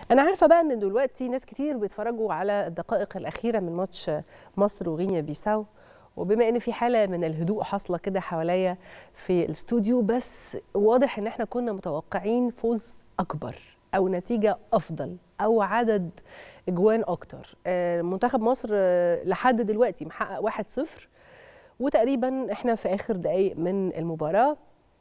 انا عارفه بقى ان دلوقتي ناس كتير بيتفرجوا على الدقائق الاخيره من ماتش مصر وغينيا بيساو وبما ان في حاله من الهدوء حاصله كده حواليا في الاستوديو بس واضح ان احنا كنا متوقعين فوز اكبر او نتيجه افضل او عدد اجوان اكتر آه، منتخب مصر آه، لحد دلوقتي محقق 1-0 وتقريبا احنا في اخر دقائق من المباراه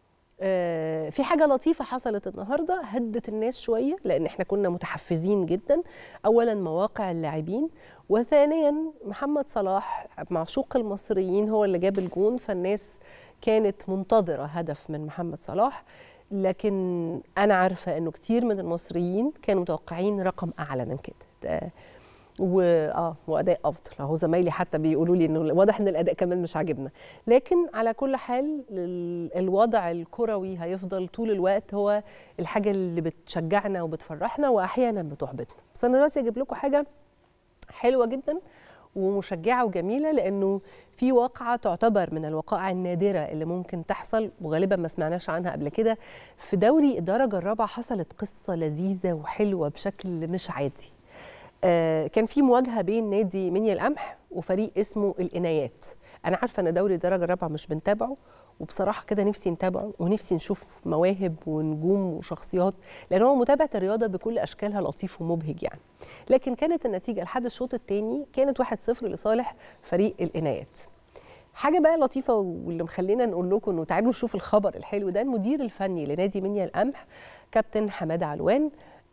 آه، في حاجه لطيفه حصلت النهارده هدت الناس شويه لان احنا كنا متحفزين جدا اولا مواقع اللاعبين وثانيا محمد صلاح معشوق المصريين هو اللي جاب الجون فالناس كانت منتظره هدف من محمد صلاح لكن انا عارفه انه كتير من المصريين كانوا متوقعين رقم اعلى من كده ده- و اه واداء افضل اهو زمايلي حتى بيقولوا لي انه واضح ان الاداء كمان مش عاجبنا لكن على كل حال ال- الوضع الكروي هيفضل طول الوقت هو الحاجه اللي بتشجعنا وبتفرحنا واحيانا بتحبطنا بس انا دلوقتي اجيب لكم حاجه حلوه جدا ومشجعه وجميله لانه في واقعه تعتبر من الوقائع النادره اللي ممكن تحصل وغالبا ما سمعناش عنها قبل كده في دوري الدرجه الرابعه حصلت قصه لذيذه وحلوه بشكل مش عادي آه، كان في مواجهه بين نادي منيا القمح وفريق اسمه الانايات انا عارفه ان دوري الدرجه الرابعه مش بنتابعه وبصراحه كده نفسي نتابعه ونفسي نشوف مواهب ونجوم وشخصيات لان هو متابعه الرياضه بكل اشكالها لطيف ومبهج يعني لكن كانت النتيجه لحد الشوط الثاني كانت 1-0 لصالح فريق الانايات حاجه بقى لطيفه واللي مخلينا نقول لكم انه تعالوا نشوف الخبر الحلو ده المدير الفني لنادي منيا القمح كابتن حماده علوان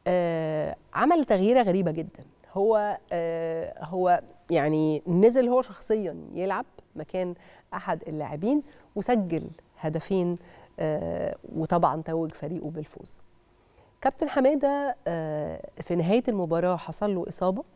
آه عمل تغييره غريبه جدا هو آه هو يعني نزل هو شخصيا يلعب مكان احد اللاعبين وسجل هدفين آه وطبعا توج فريقه بالفوز كابتن حماده آه في نهايه المباراه حصل له اصابه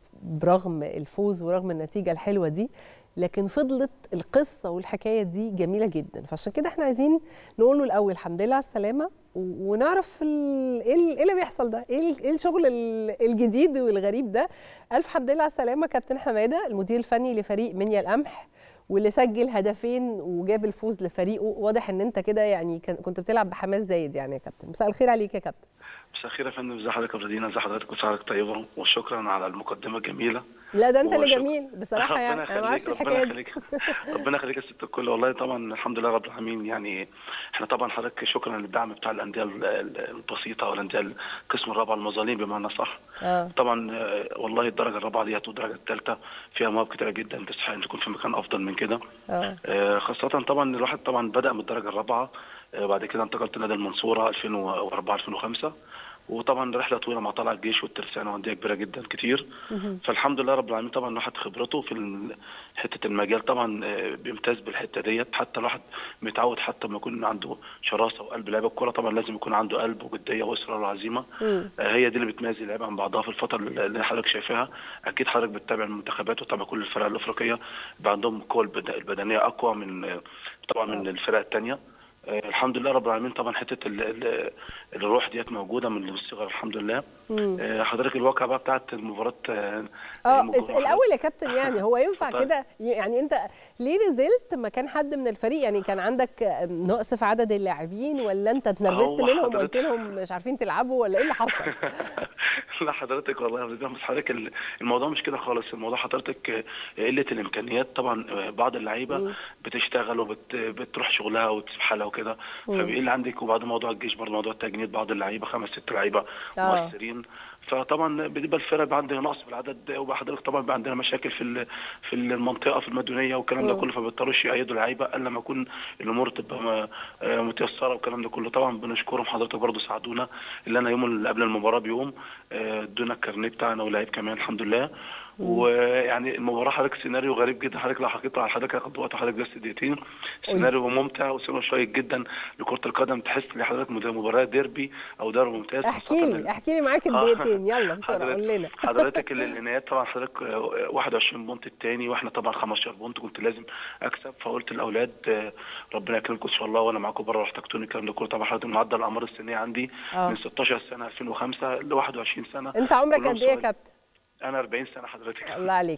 برغم الفوز ورغم النتيجه الحلوه دي لكن فضلت القصه والحكايه دي جميله جدا فعشان كده احنا عايزين نقول له الاول الحمد لله على السلامه و- ونعرف ال- ايه ال- إيه اللي بيحصل ده ايه ال- إيه الشغل ال- الجديد والغريب ده الف حمد لله على السلامه كابتن حماده المدير الفني لفريق منيا القمح واللي سجل هدفين وجاب الفوز لفريقه واضح ان انت كده يعني كان- كنت بتلعب بحماس زايد يعني يا كابتن مساء الخير عليك يا كابتن مساء الخير يا فندم ازي حضرتك يا فردينا ازي حضرتك وسعادتك طيبه وشكرا على المقدمه الجميله لا ده انت اللي وشكرا. جميل بصراحه ربنا يعني انا ما اعرفش يخليك، الحكايه ربنا دي يخليك ربنا يخليك يا ست الكل والله طبعا الحمد لله رب العالمين يعني احنا طبعا حضرتك شكرا للدعم بتاع الانديه ال- ال- البسيطه والانديه القسم الرابع المظالم بمعنى صح اه طبعا آه، والله الدرجه الرابعه ديت والدرجه الثالثه فيها مواهب كتيره جدا تستحق ان تكون في مكان افضل من كده اه آه، خاصة طبعا الواحد طبعا بدأ من الدرجة الرابعة آه، بعد كده انتقلت نادي المنصورة 2004 2005 وطبعا رحلة طويلة مع طلع الجيش والترسانة وأندية كبيرة جدا كتير فالحمد لله رب العالمين طبعا الواحد خبرته في ال- حتة المجال طبعا آه، بيمتاز بالحتة ديت حتى الواحد متعود حتى لما يكون عنده شراسة وقلب لعيب الكورة طبعا لازم يكون عنده قلب وجدية وإصرار وعزيمة مم. آه، هي دي اللي بتميز اللعيبه عن بعضها في الفتره اللي حضرتك شايفاها اكيد حضرتك بتتابع المنتخبات وتتابع كل الفرق الافريقيه بيبقى عندهم القوه البد- البدنيه اقوى من آه، طبعا من الفرق الثانيه الحمد لله رب العالمين طبعا حته ال- ال- الروح ديت موجوده من الصغر الحمد لله مم. آه، حضرتك الواقع بقى بتاعت المباراه آه، اه المجموعة اس- الاول يا كابتن يعني هو ينفع اتفضل. كده يعني انت ليه نزلت مكان حد من الفريق يعني كان عندك نقص في عدد اللاعبين ولا انت اتنرفزت هو منهم وقلت حضرتك- لهم مش عارفين تلعبوا ولا ايه اللي حصل؟ لا حضرتك والله يا فندم، بس حضرتك ال- الموضوع مش كده خالص الموضوع حضرتك آه، قله الامكانيات طبعا آه، بعض اللعيبه مم. بتشتغل وبتروح شغلها وتسيب حالها وكده فبيقل عندك وبعد موضوع الجيش برضه موضوع التجنيد بعض اللعيبه خمس ست لعيبه آه. مؤثرين فطبعا بتبقى الفرق بيبقى عندنا نقص في العدد وحضرتك طبعا بيبقى عندنا مشاكل في ال- في المنطقه في المدنيه والكلام ده مم. كله فبيضطروش يأيدوا لعيبه الا لما يكون الامور تبقى م- آه، متيسره والكلام ده كله طبعا بنشكرهم حضرتك برضه ساعدونا اللي انا يوم اللي قبل المباراه بيوم آه، ادونا الكارنيه بتاعنا ولاعيب كمان الحمد لله ويعني المباراه حضرتك سيناريو غريب جدا حضرتك لو حكيت على حضرتك هاخد وقت حضرتك بس دقيقتين سيناريو ممتع وسيناريو شيق جدا لكره القدم تحس ان حضرتك مد- مباراه ديربي او دوري ممتاز احكي خاصة لي احكي لي معاك آه. الدقيقتين يلا بسرعه حضرتك- قول لنا حضرتك ال- النهايات طبعا حضرتك آه، 21 بونت الثاني واحنا طبعا 15 بونت كنت لازم اكسب فقلت للاولاد آه، ربنا يكرمكم ان شاء الله وانا معاكم بره واحتجتوني الكلام ده كله طبعا حضرتك معدل الاعمار السنيه عندي آه. من 16 سنه 2005 ل 21 سنه انت عمرك كلهم قد ايه يا صغيرين. كابتن؟ انا 40 سنه حضرتك الله عليك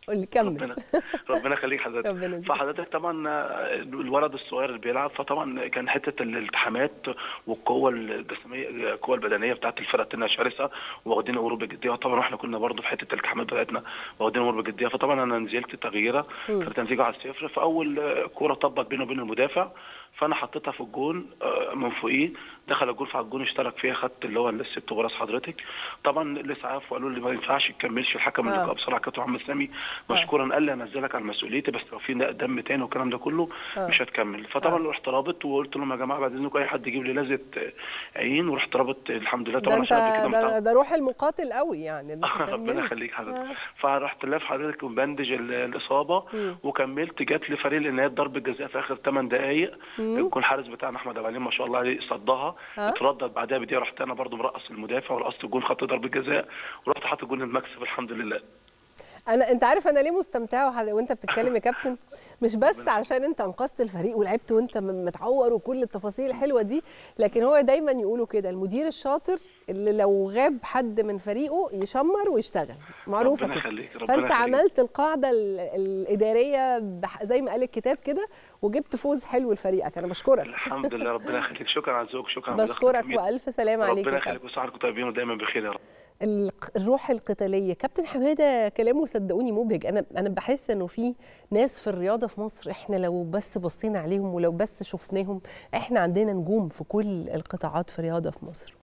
قول لي كمل ربنا ربنا يخليك حضرتك ربنا يديك. فحضرتك طبعا آه، الولد الصغير اللي بيلعب فطبعا كان حته الالتحامات والقوه الجسميه القوه البدنيه بتاعت الفرقه التانيه شرسه واخدين امور بجديه طبعا واحنا كنا برضو في حته الالتحامات بتاعتنا واخدين امور بجديه فطبعا انا نزلت تغييره كانت نتيجه على الصفر فاول آه، كوره طبت بينه وبين المدافع فانا حطيتها في الجون آه، من فوقيه دخل الجول في على الجون اشترك فيها خدت اللي هو الست براس حضرتك طبعا الاسعاف وقالوا لي ما ينفعش تكملش الحكم آه. اللقاء بصراحه كابتن محمد سامي مشكورا قال لي انزلك على مسؤوليتي بس لو في دم تاني والكلام ده كله آه. مش هتكمل فطبعا آه. رحت رابط وقلت لهم يا جماعه بعد اذنكم اي حد يجيب لي لازقه عين ورحت رابط الحمد لله ده طبعا انت عشان قبل كده ده, متعود. ده روح المقاتل قوي يعني انت ربنا كملت. يخليك حضرتك آه. فرحت لف حضرتك وبندج ال- الاصابه مم. وكملت جات لي فريق الانهاء ضربه جزاء في اخر 8 دقائق مم. يكون الحارس بتاعنا احمد ابو عليم ما شاء الله عليه صدها آه. اتردد بعدها بدقيقه رحت انا برضو مرقص المدافع ورقصت الجون خدت ضربه جزاء ورحت حاطط جون المكسب الحمد لله انا انت عارف انا ليه مستمتعه وح- وانت بتتكلم يا كابتن مش بس عشان انت انقذت الفريق ولعبت وانت م- متعور وكل التفاصيل الحلوه دي لكن هو دايما يقولوا كده المدير الشاطر اللي لو غاب حد من فريقه يشمر ويشتغل معروفه ربنا كده يخليك ربنا فانت يخليك. عملت القاعده ال- الاداريه بح- زي ما قال الكتاب كده وجبت فوز حلو لفريقك انا بشكرك الحمد لله ربنا يخليك شكرا على ذوقك شكرا على مداخلتك بشكرك الجميلة. والف سلامه عليك ربنا يا كابتن يخليك وصحتكم طيبين ودايما بخير يا رب الق- الروح القتاليه كابتن حماده كلامه صدقوني مبهج انا انا بحس انه في ناس في الرياضه في مصر احنا لو بس بصينا عليهم ولو بس شفناهم احنا عندنا نجوم في كل القطاعات في الرياضه في مصر